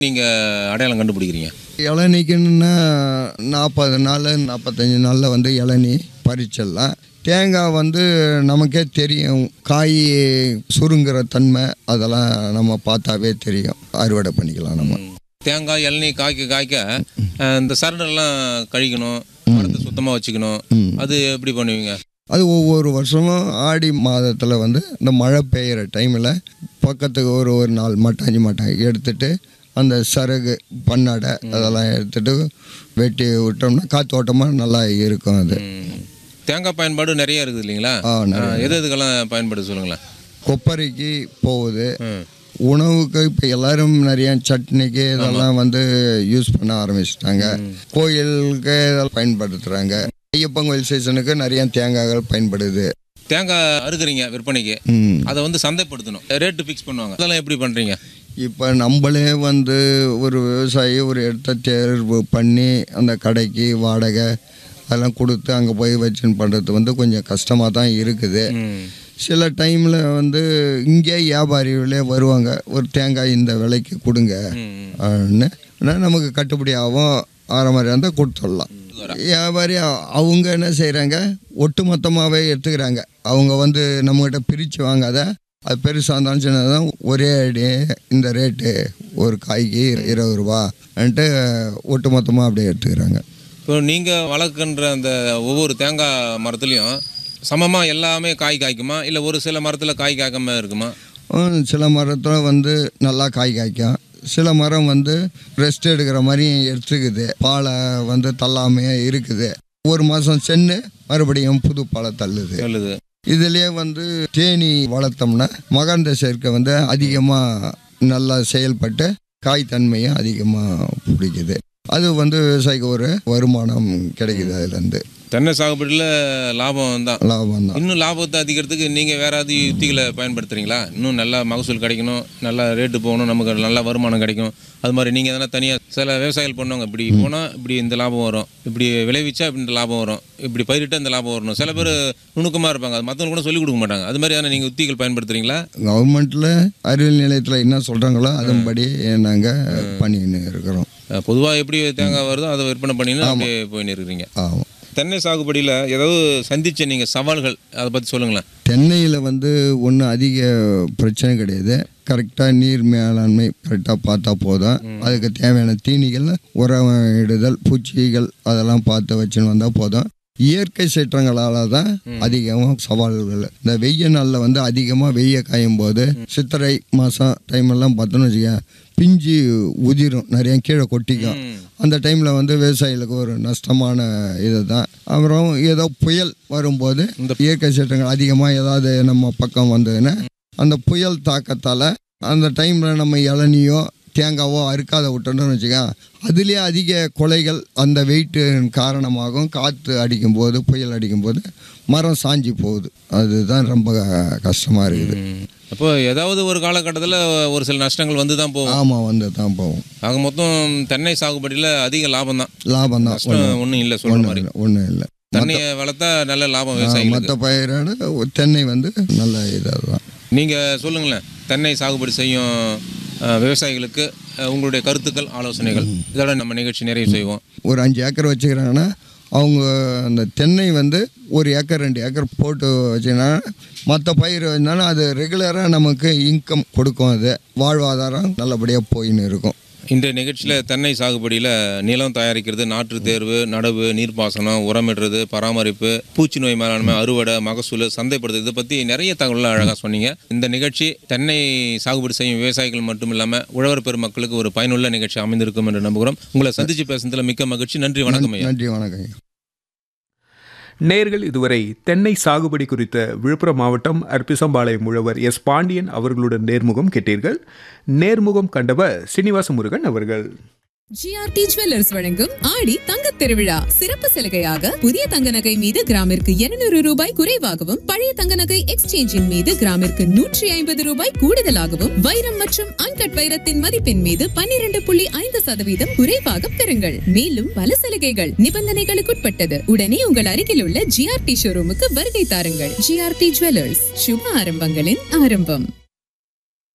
நீங்கள் அடையாளம் கண்டுபிடிக்கிறீங்க இளநிக்குன்னா நாற்பது நாள் நாற்பத்தஞ்சு நாளில் வந்து இளநி பறிச்சிடலாம் தேங்காய் வந்து நமக்கே தெரியும் காய் சுருங்குற தன்மை அதெல்லாம் நம்ம பார்த்தாவே தெரியும் அறுவடை பண்ணிக்கலாம் நம்ம தேங்காய் இளநீ காய்க்க காய்க்க அஹ், இந்த சரடெல்லாம் கழிக்கணும் மரத்தை சுத்தமாக வச்சுக்கணும் ம். அது எப்படி பண்ணுவீங்க அது ஒவ்வொரு வருஷமும் ஆடி மாதத்தில் வந்து இந்த மழை பெய்கிற டைமில் பக்கத்துக்கு ஒரு ஒரு நாள் மட்டை அஞ்சு மட்டை எடுத்துட்டு அந்த சருகு பன்னாடை அதெல்லாம் எடுத்துட்டு வெட்டி விட்டோம்னா காத்தோட்டமாக நல்லா இருக்கும் அது ம். தேங்காய் பயன்பாடு நிறைய இருக்குது இல்லைங்களா ஆ நிறைய. அஹ், எது எதுக்கெல்லாம் பயன்படுது சொல்லுங்களேன் கொப்பரைக்கு போகுது ம். உணவுக்கு இப்போ எல்லாரும் நிறைய சட்னிக்கு இதெல்லாம் வந்து யூஸ் பண்ண ஆரம்பிச்சிட்டாங்க கோயிலுக்கு இதெல்லாம் பயன்படுத்துகிறாங்க ஐயப்பன் கோயில் சீசனுக்கு நிறைய தேங்காய்கள் பயன்படுது தேங்காய் அறுக்குறீங்க விற்பனைக்கு ம் அதை வந்து சந்தைப்படுத்தணும் ரேட்டு ஃபிக்ஸ் பண்ணுவாங்க அதெல்லாம் எப்படி பண்ணுறீங்க இப்போ நம்மளே வந்து ஒரு விவசாயி ஒரு இடத்த தேர்வு பண்ணி அந்த கடைக்கு வாடகை அதெல்லாம் கொடுத்து அங்கே போய் வச்சுன்னு பண்ணுறது வந்து கொஞ்சம் கஷ்டமாக தான் இருக்குது ம். சில டைமில் வந்து இங்கே வியாபாரிகளே வருவாங்க ஒரு தேங்காய் இந்த விலைக்கு கொடுங்க ம். அப்படின்னு ஆனா நமக்கு கட்டுப்படி ஆகும் ஆற மாதிரி இருந்தால் கொடுத்துடலாம் வியாபாரி அ- அவங்க என்ன செய்கிறாங்க ஒட்டு மொத்தமாகவே எடுத்துக்கிறாங்க அவங்க வந்து நம்மகிட்ட பிரித்து வாங்காத அது பெருசாக இருந்தாலும் சின்னதான் ஒரே அடி இந்த ரேட்டு ஒரு காய்க்கு இருபது ரூபான்ட்டு ஒட்டு மொத்தமாக அப்படியே எடுத்துக்கிறாங்க இப்போ நீங்கள் வளர்க்கின்ற அந்த ஒவ்வொரு தேங்காய் மரத்துலையும் சமமாக எல்லாமே காய் காய்க்குமா இல்லை ஒரு சில மரத்தில் காய் காய்க்காம இருக்குமா ஹம், சில மரத்தில் வந்து நல்லா காய் காய்க்கும் சில மரம் வந்து ரெஸ்ட் எடுக்கிற மாதிரி எடுத்துக்குது பாலை வந்து தள்ளாமையே இருக்குது ஒரு மாதம் சென்று மறுபடியும் புது பாலை தள்ளுது சொல்லுது இதுலேயே வந்து தேனி வளர்த்தோம்னா மகரந்த சேர்க்கை வந்து அதிகமாக நல்லா செயல்பட்டு காய் தன்மையும் அதிகமாக பிடிக்குது அது வந்து விவசாயிக்கு ஒரு வருமானம் கிடைக்குது அதுலேருந்து தென்னை சாகுபடியில் லாபம் தான் லாபம் தான் இன்னும் லாபத்தை அதிகரிக்கிறதுக்கு நீங்கள் வேற ஏதாவது யுக்திகளை பயன்படுத்துறீங்களா இன்னும் நல்லா மகசூல் கிடைக்கணும் நல்லா ரேட்டு போகணும் நமக்கு நல்ல வருமானம் கிடைக்கும் அது மாதிரி நீங்கள் எதனா தனியாக சில விவசாயிகள் பண்ணுவாங்க இப்படி போனால் இப்படி இந்த லாபம் வரும் இப்படி விளைவிச்சா இப்படி இந்த லாபம் வரும் இப்படி பயிரிட்டா இந்த லாபம் வரணும் சில பேர் நுணுக்கமாக இருப்பாங்க அது மற்றவங்க கூட சொல்லிக் கொடுக்க மாட்டாங்க அது மாதிரி எதனா நீங்கள் உத்திகள் பயன்படுத்துறீங்களா கவர்மெண்ட்டில் அறிவியல் நிலையத்தில் என்ன சொல்கிறாங்களோ அதன்படி நாங்கள் பண்ணின்னு இருக்கிறோம் பொதுவாக எப்படி தேங்காய் வருதோ அதை விற்பனை பண்ணின்னு அப்படியே போயின்னு இருக்கிறீங்க ஆமாம் தென்னை சாகுபடியில் ஏதாவது சந்திச்ச நீங்கள் சவால்கள் அதை பற்றி சொல்லுங்களேன் தென்னையில் வந்து ஒன்றும் அதிக பிரச்சனை கிடையாது கரெக்டாக நீர் மேலாண்மை கரெக்டாக பார்த்தா போதும் அதுக்கு தேவையான தீனிகள் உரம் இடுதல் பூச்சிகள் அதெல்லாம் பார்த்து வச்சுன்னு வந்தால் போதும் இயற்கை சீற்றங்களால் தான் அதிகமாக சவால்கள் இந்த வெய்ய நாளில் வந்து அதிகமாக வெய்ய காயும் போது சித்திரை மாதம் டைமெல்லாம் பார்த்தோன்னு வச்சுக்க பிஞ்சு உதிரும் நிறைய கீழே கொட்டிக்கும் அந்த டைமில் வந்து விவசாயிகளுக்கு ஒரு நஷ்டமான இது தான் அப்புறம் ஏதோ புயல் வரும்போது இந்த இயற்கை சீற்றங்கள் அதிகமாக ஏதாவது நம்ம பக்கம் வந்ததுன்னா அந்த புயல் தாக்கத்தால் அந்த டைமில் நம்ம இளநியோ தேங்காவோ அறுக்காத விட்டோம்னு வச்சுக்க அதுலேயே அதிக கொலைகள் அந்த வெயிட்டு காரணமாகவும் காற்று அடிக்கும்போது புயல் அடிக்கும்போது மரம் சாஞ்சி போகுது அதுதான் ரொம்ப கஷ்டமாக இருக்குது அப்போ ஏதாவது ஒரு காலகட்டத்தில் ஒரு சில நஷ்டங்கள் வந்து தான் போகும் ஆமாம் வந்து தான் போகும் ஆக மொத்தம் தென்னை சாகுபடியில் அதிக லாபம் தான் லாபம் தான் நஷ்டம் ஒன்றும் இல்லை சொல்கிற மாதிரி ஒன்றும் இல்லை தென்னையை வளர்த்தா நல்ல லாபம் விவசாயிகளுக்கு மற்ற பயிரோட தென்னை வந்து நல்ல இதாக தான் நீங்கள் சொல்லுங்களேன் தென்னை சாகுபடி செய்யும் அஹ், விவசாயிகளுக்கு அஹ், உங்களுடைய கருத்துக்கள் ஆலோசனைகள் இதோட நம்ம நிகழ்ச்சி நிறைவு செய்வோம் ஒரு அஞ்சு ஏக்கர் வச்சுக்கிறாங்கன்னா அவங்க அந்த தென்னை வந்து ஒரு ஏக்கர் ரெண்டு ஏக்கர் போட்டு வச்சுன்னா மற்ற பயிர் இருந்தாலும் அது ரெகுலராக நமக்கு இன்கம் கொடுக்கும் அது வாழ்வாதாரம் நல்லபடியாக போயின்னு இருக்கும் இன்றைய நிகழ்ச்சியில் தென்னை சாகுபடியில் நிலம் தயாரிக்கிறது நாற்று தேர்வு நடவு நீர்ப்பாசனம் உரமிடுறது பராமரிப்பு பூச்சி நோய் மேலாண்மை அறுவடை மகசூல் சந்தைப்படுத்துறது இதை பற்றி நிறைய தகவலை அழகாக சொன்னீங்க இந்த நிகழ்ச்சி தென்னை சாகுபடி செய்யும் விவசாயிகள் மட்டும் இல்லாமல் உழவர் பெருமக்களுக்கு ஒரு பயனுள்ள நிகழ்ச்சி அமைந்திருக்கும் என்று நம்புகிறோம் உங்களை சந்திச்சு பேசுனதுல மிக்க மகிழ்ச்சி நன்றி வணக்கம் ஐயா நன்றி வணக்கம் ஐயா. நேர்கள் இதுவரை தென்னை சாகுபடி குறித்த விழுப்புரம் மாவட்டம் அர்ப்பிசம்பாளையம் உழவர் எஸ் பாண்டியன் அவர்களுடன் நேர்முகம் கேட்டீர்கள் நேர்முகம் கண்டவர் சீனிவாச முருகன் அவர்கள் ஜிஆர்டி ஜுவல்லர்ஸ் வழங்கும் ஆடி தங்கத் திருவிழா சிறப்பு சலுகையாக புதிய தங்க நகை மீது கிராமிற்கு 200 ரூபாய் குறைவாகவும் பழைய தங்க நகை எக்ஸ்சேஞ்சின் மீது கிராமிற்கு நூற்றி ஐம்பது ரூபாய் கூடுதலாகவும் வைரம் மற்றும் அன்கட் வைரத்தின் மதிப்பின் மீது 12.5% புள்ளி ஐந்து சதவீதம் குறைவாக பெறுங்கள் மேலும் பல சலுகைகள் நிபந்தனைகளுக்குட்பட்டது உடனே உங்கள் அருகில் உள்ள ஜிஆர்டி ஷோரூமுக்கு வருகை தாருங்கள் ஜிஆர்டி ஜுவல்லர்ஸ் சுப ஆரம்பங்களின் ஆரம்பம்